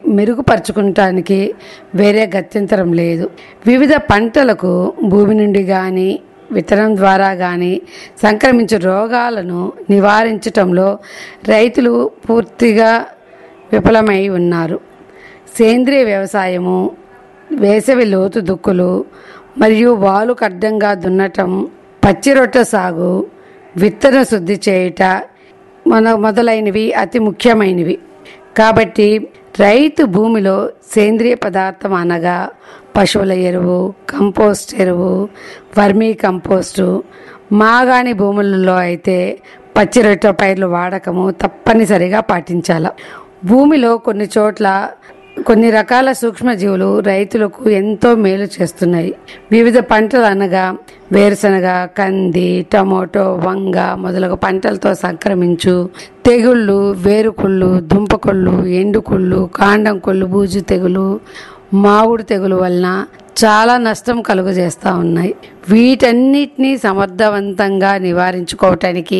మెరుగుపరుచుకుంటానికి వేరే గత్యంతరం లేదు వివిధ పంటలకు భూమి నుండి కానీ విత్తనం ద్వారా కానీ సంక్రమించే రోగాలను నివారించటంలో రైతులు పూర్తిగా విఫలమై ఉన్నారు సేంద్రియ వ్యవసాయము వేసవి లోతు దుక్కులు మరియు వాలుకు అడ్డంగా దున్నటం పచ్చిరొట్ట సాగు విత్తన శుద్ధి చేయుట మన మొదలైనవి అతి ముఖ్యమైనవి కాబట్టి రైతు భూమిలో సేంద్రియ పదార్థం అనగా పశువుల ఎరువు కంపోస్ట్ ఎరువు వర్మీ కంపోస్టు మాగాణి భూములలో అయితే పచ్చిరొట్ట పైర్లు వాడకము తప్పనిసరిగా పాటించాల భూమిలో కొన్ని చోట్ల కొన్ని రకాల సూక్ష్మజీవులు రైతులకు ఎంతో మేలు చేస్తున్నాయి వివిధ పంటలు అనగా వేరుశనగ కంది టమోటో వంగ మొదలగు పంటలతో సంక్రమించు తెగుళ్ళు వేరుకుళ్ళు దుంపకొళ్ళు ఎండుకుళ్ళు కాండం కొళ్ళు బూజు తెగులు మావుడు తెగులు వలన చాలా నష్టం కలుగజేస్తూ ఉన్నాయి వీటన్నిటినీ సమర్థవంతంగా నివారించుకోవటానికి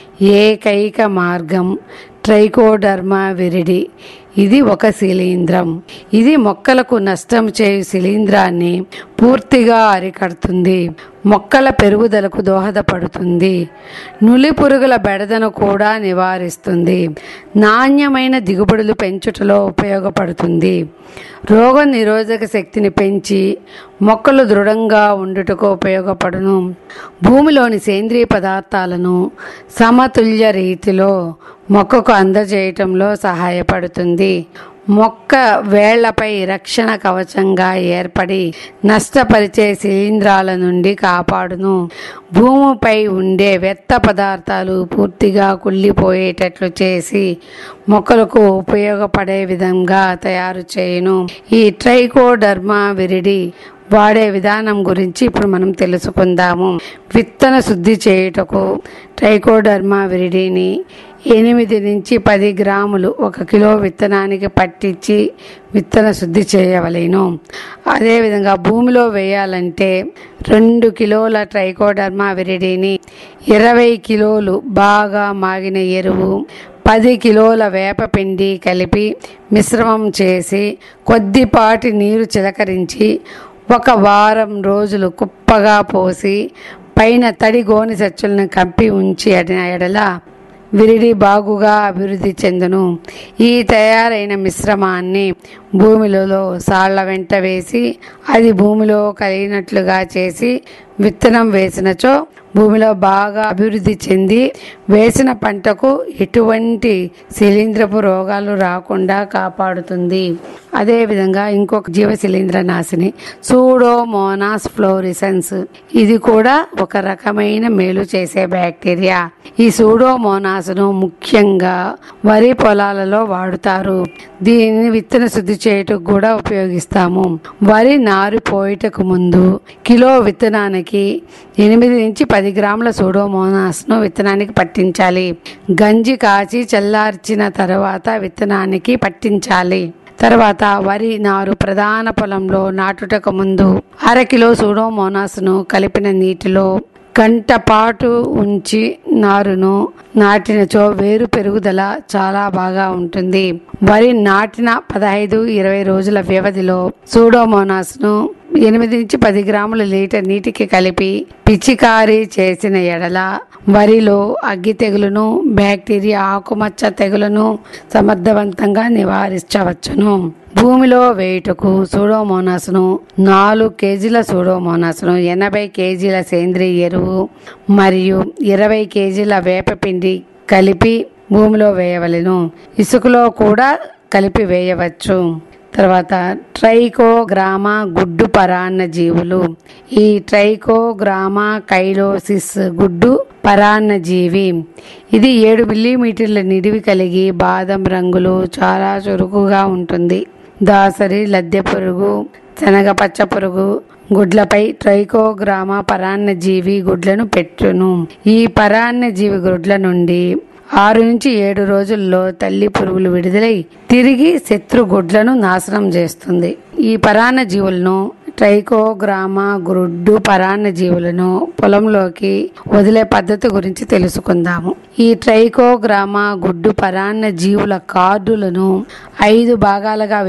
ఏకైక మార్గం ట్రైకోడర్మా విరిడి ఇది ఒక శిలీంధ్రం ఇది మొక్కలకు నష్టం చేయు శిలీంధ్రాన్ని పూర్తిగా అరికడుతుంది మొక్కల పెరుగుదలకు దోహదపడుతుంది నులి పురుగుల బెడదను కూడా నివారిస్తుంది నాణ్యమైన దిగుబడులు పెంచుటలో ఉపయోగపడుతుంది రోగ నిరోధక శక్తిని పెంచి మొక్కలు దృఢంగా ఉండుటకు ఉపయోగపడును భూమిలోని సేంద్రియ పదార్థాలను సమతుల్య రీతిలో మొక్కకు అందజేయటంలో సహాయపడుతుంది మొక్క వేళ్లపై రక్షణ కవచంగా ఏర్పడి నష్టపరిచే శిలీంధ్రాల నుండి కాపాడును భూమిపై ఉండే వ్యర్థ పదార్థాలు పూర్తిగా కుళ్ళిపోయేటట్లు చేసి మొక్కలకు ఉపయోగపడే విధంగా తయారు చేయును ఈ ట్రైకోడర్మా విరిడి వాడే విధానం గురించి ఇప్పుడు మనం తెలుసుకుందాము విత్తన శుద్ధి చేయుటకు ట్రైకోడర్మా విరిడిని ఎనిమిది నుంచి పది గ్రాములు ఒక కిలో విత్తనానికి పట్టించి విత్తన శుద్ధి చేయవలేను అదేవిధంగా భూమిలో వేయాలంటే రెండు కిలోల ట్రైకోడర్మా విరిడిని ఇరవై కిలోలు బాగా మాగిన ఎరువు పది కిలోల వేపపిండి కలిపి మిశ్రమం చేసి కొద్దిపాటి నీరు చిలకరించి ఒక వారం రోజులు కుప్పగా పోసి పైన తడి గోని సచ్చులను కప్పి ఉంచి అడిన ఎడల విరిడి బాగుగా అభివృద్ధి చెందును ఈ తయారైన మిశ్రమాన్ని భూమిలో సాళ్ల వెంట వేసి అది భూమిలో కలిగినట్లుగా చేసి విత్తనం వేసినచో భూమిలో బాగా అభివృద్ధి చెంది వేసిన పంటకు ఎటువంటి శిలీంద్రపు రోగాలు రాకుండా కాపాడుతుంది అదేవిధంగా ఇంకొక జీవ శిలీంద్ర నాశిని సూడోమోనాస్ ఫ్లోరిసెన్స్ ఇది కూడా ఒక రకమైన మేలు చేసే బ్యాక్టీరియా ఈ సూడోమోనాస్ను ముఖ్యంగా వరి పొలాలలో వాడుతారు దీనిని విత్తన శుద్ధి చేయుటకు కూడా ఉపయోగిస్తాము వరి నారు పోయిటకు ముందు కిలో విత్తనానికి ఎనిమిది నుంచి పది గ్రాముల సూడోమోనాస్ను విత్తనానికి పట్టించాలి గంజి కాచి చల్లార్చిన తర్వాత విత్తనానికి పట్టించాలి తర్వాత వరి నారు ప్రధాన పొలంలో నాటుటకు ముందు అరకిలో సూడోమోనాస్ను కలిపిన నీటిలో గంట పాటు ఉంచి నారును నాటినచో వేరు పెరుగుదల చాలా బాగా ఉంటుంది వరి నాటిన పదహైదు ఇరవై రోజుల వ్యవధిలో సూడోమోనాస్ను ఎనిమిది నుంచి పది గ్రాముల లీటర్ నీటికి కలిపి పిచికారీ చేసిన ఎడల వరిలో అగ్గి తెగులును బ్యాక్టీరియా ఆకుమచ్చ తెగులను సమర్థవంతంగా నివారించవచ్చును భూమిలో వేయుటకు సూడోమోనాస్ను నాలుగు కేజీల సూడోమోనాస్ను ఎనభై కేజీల సేంద్రియ ఎరువు మరియు ఇరవై కేజీల వేపపిండి కలిపి భూమిలో వేయవలెను ఇసుకలో కూడా కలిపి వేయవచ్చు తర్వాత ట్రైకోగ్రామా గుడ్డు పరాన్న జీవులు ఈ ట్రైకోగ్రామా కైలోసిస్ గుడ్డు పరాన్న జీవి ఇది ఏడు మిల్లీమీటర్ల నిడివి కలిగి బాదం రంగులో చాలా చురుకుగా ఉంటుంది దాసరి లద్దె పురుగు శనగ పచ్చ పురుగు గుడ్లపై ట్రైకోగ్రామా పరాన్న జీవి గుడ్లను పెట్టును ఈ పరాన్న జీవి గుడ్ల నుండి ఆరు నుంచి ఏడు రోజుల్లో తల్లి పురుగులు విడుదలై తిరిగి శత్రు గుడ్లను నాశనం చేస్తుంది ఈ పరాన్న జీవులను ట్రైకోగ్రామా గుడ్డు పరాన్న జీవులను పొలంలోకి వదిలే పద్ధతి గురించి తెలుసుకుందాము ఈ ట్రైకోగ్రామా గుడ్డు పరాన్న జీవుల కార్డులను ఐదు భాగాలుగా